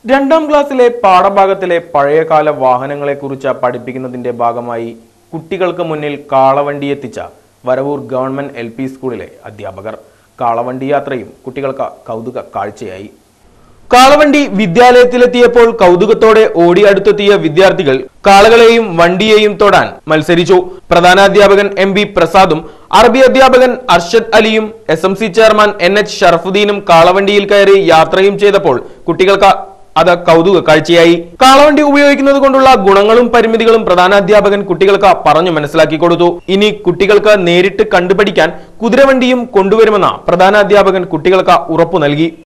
രണ്ടാം ക്ലാസ്സിലെ പാഠഭാഗത്തിലെ പഴയകാല വാഹനങ്ങളെക്കുറിച്ച് പഠിപ്പിക്കുന്നതിന്റെ ഭാഗമായി കുട്ടികൾക്ക് മുന്നിൽ കാളവണ്ടി എത്തിച്ച വരവൂർ ഗവൺമെന്റ് എൽ പി സ്കൂളിലെ അധ്യാപകർ കാളവണ്ടി യാത്രയും കുട്ടികൾക്ക് കൗതുക കാഴ്ചയായി കാളവണ്ടി വിദ്യാലയത്തിലെത്തിയപ്പോൾ കൗതുകത്തോടെ ഓടി അടുത്തെത്തിയ വിദ്യാർത്ഥികൾ കാളകളെയും വണ്ടിയെയും തൊടാൻ മത്സരിച്ചു പ്രധാനാധ്യാപകൻ എം ബി പ്രസാദും അറബി അധ്യാപകൻ അർഷദ് അലിയും S M C chairman N H ഷറഫുദ്ദീനും കാളവണ്ടിയിൽ കയറി യാത്രയും ചെയ്തപ്പോൾ കുട്ടികൾക്ക് അത് കൗതുക കാഴ്ചയായി കാളവണ്ടി ഉപയോഗിക്കുന്നത് കൊണ്ടുള്ള ഗുണങ്ങളും പരിമിതികളും പ്രധാനാധ്യാപകൻ കുട്ടികൾക്ക് പറഞ്ഞു മനസ്സിലാക്കി കൊടുത്തു ഇനി കുട്ടികൾക്ക് നേരിട്ട് കണ്ടുപഠിക്കാൻ കുതിരവണ്ടിയും കൊണ്ടുവരുമെന്ന് പ്രധാനാധ്യാപകൻ കുട്ടികൾക്ക് ഉറപ്പു നൽകി